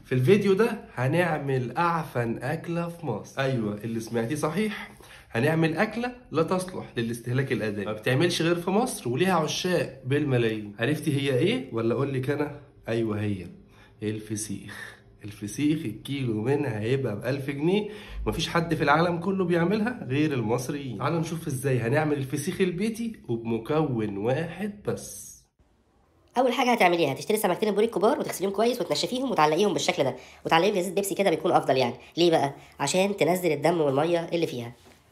في الفيديو ده هنعمل أعفن أكلة في مصر أيوة اللي سمعتيه صحيح هنعمل أكلة لا تصلح للاستهلاك الآدمي ما بتعملش غير في مصر وليها عشاق بالملايين عرفتي هي إيه ولا أقول لك أنا أيوة هي الفسيخ الفسيخ الكيلو منها هيبقى بألف جنيه مفيش حد في العالم كله بيعملها غير المصريين تعالوا نشوف ازاي هنعمل الفسيخ البيتي وبمكون واحد بس اول حاجه هتعمليها هتشتري سمكتين البوري الكبار وتغسليهم كويس وتنشفيهم وتعلقيهم بالشكل ده وتعلقيهم في زيت بيبسي كده بيكون افضل يعني ليه بقى عشان تنزل الدم والميه اللي فيها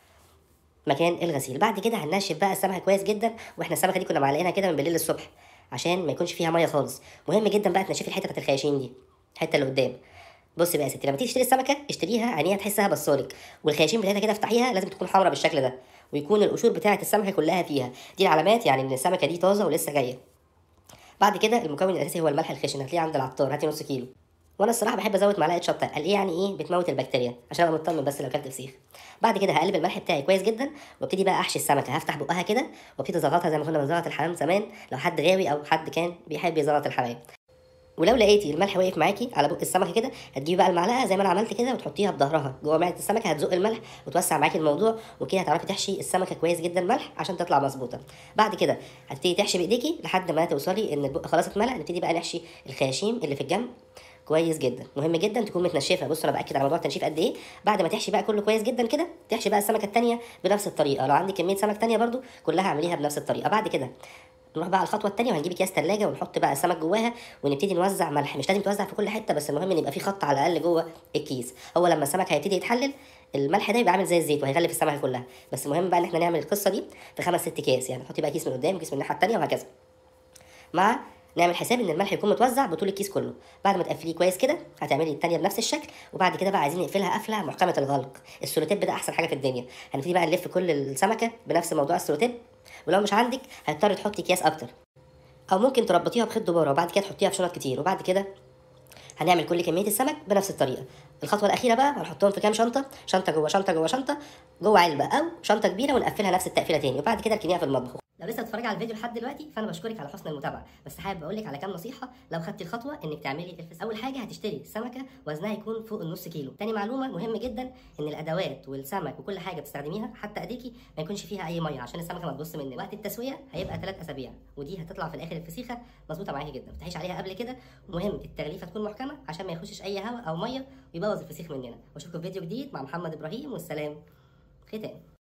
مكان الغسيل بعد كده هننشف بقى السمكه كويس جدا واحنا السمكه دي كنا معلقينها كده من بالليل للصبح عشان ما يكونش فيها ميه خالص مهم جدا بقى تنشفي الحته بتاعت الخياشيم دي الحته اللي قدام بصي بقى يا ستي لما تيجي تشتري السمكه اشتريها عينيها تحسها بصالك والخياشيم بتاعتها كده افتحيها لازم تكون حمراء بالشكل ده ويكون القشور بتاعه السمكه كلها فيها دي العلامات يعني ان السمكه دي طازه ولسه جايه بعد كده المكون الاساسي هو الملح الخشن هتلاقيه عند العطار هاتي نص كيلو وانا الصراحه بحب ازود معلقه شطه قال ايه يعني ايه بتموت البكتيريا عشان ابقى مطمن بس لو اكلت فسيخ بعد كده هقلب الملح بتاعي كويس جدا وابتدي بقى احشي السمكه هفتح بقها كده وابتدي اظبطها زي ما كنا بنظبط الحمام زمان لو حد غاوي او حد كان بيحب يظبط الحمام ولو لقيتي الملح واقف معاكي على بق السمكه كده هتجيبي بقى المعلقه زي ما انا عملت كده وتحطيها بظهرها جوه معده السمكه هتزق الملح وتوسع معاكي الموضوع وكده هتعرفي تحشي السمكه كويس جدا ملح عشان تطلع مظبوطه بعد كده هتبتدي تحشي بايديكي لحد ما توصلي ان البق خلاص اتملى نبتدي بقى نحشي الخياشيم اللي في الجنب كويس جدا مهم جدا تكون متنشفه بص انا باكد على موضوع التنشيف قد ايه بعد ما تحشي بقى كله كويس جدا كده تحشي بقى السمكه الثانيه بنفس الطريقه لو عندك كميه سمك ثانيه برده كلها اعمليها بنفس الطريقه بعد كده نروح بقى على الخطوه الثانيه وهنجيب اكياس ثلاجه ونحط بقى السمك جواها ونبتدي نوزع ملح مش لازم توزع في كل حته بس المهم ان يبقى في خط على الاقل جوه الكيس هو لما السمك هيبتدي يتحلل الملح ده يبقى عامل زي الزيت وهيغلف السمكه كلها بس المهم بقى ان احنا نعمل القصه دي في خمس ست اكياس يعني تحطي بقى كيس من قدام وكيس من الناحيه الثانيه وهكذا مع نعمل حساب ان الملح يكون متوزع بطول الكيس كله بعد ما تقفليه كويس كده هتعملي الثانيه بنفس الشكل وبعد كده بقى عايزين نقفلها قفله محكمه الغلق السولوتيب ده احسن حاجه في الدنيا هنبتدي بقى نلف كل السمكه بنفس موضوع السولوتيب ولو مش عندك هتضطري تحطي اكياس اكتر او ممكن تربطيها بخيط دباره وبعد كده تحطيها في شنط كتير وبعد كده هنعمل كل كميه السمك بنفس الطريقه الخطوه الاخيره بقى هنحطهم في كام شنطه شنطه جوه شنطه جوه شنطه جوه علبه او شنطه كبيره ونقفلها نفس التقفيله تاني وبعد كده اركنيها في المطبخ لو لسه بتتفرجي على الفيديو لحد دلوقتي فانا بشكرك على حسن المتابعه بس حابب اقول لك على كام نصيحه لو خدتي الخطوه انك تعملي الفس اول حاجه هتشتري سمكه وزنها يكون فوق النص كيلو تاني معلومه مهم جدا ان الادوات والسمك وكل حاجه بتستخدميها حتى ايديكي ما يكونش فيها اي ميه عشان السمكه ما تبص منك وقت التسويه هيبقى ثلاث اسابيع ودي هتطلع في الاخر الفسيخه مظبوطه معاكي جدا ما تفتحيش عليها قبل كده ومهم التغليفه تكون محكمه عشان ما يخشش اي هواء او ميه ويبوظ الفسيخ مننا واشوفكم في فيديو جديد مع محمد ابراهيم والسلام ختام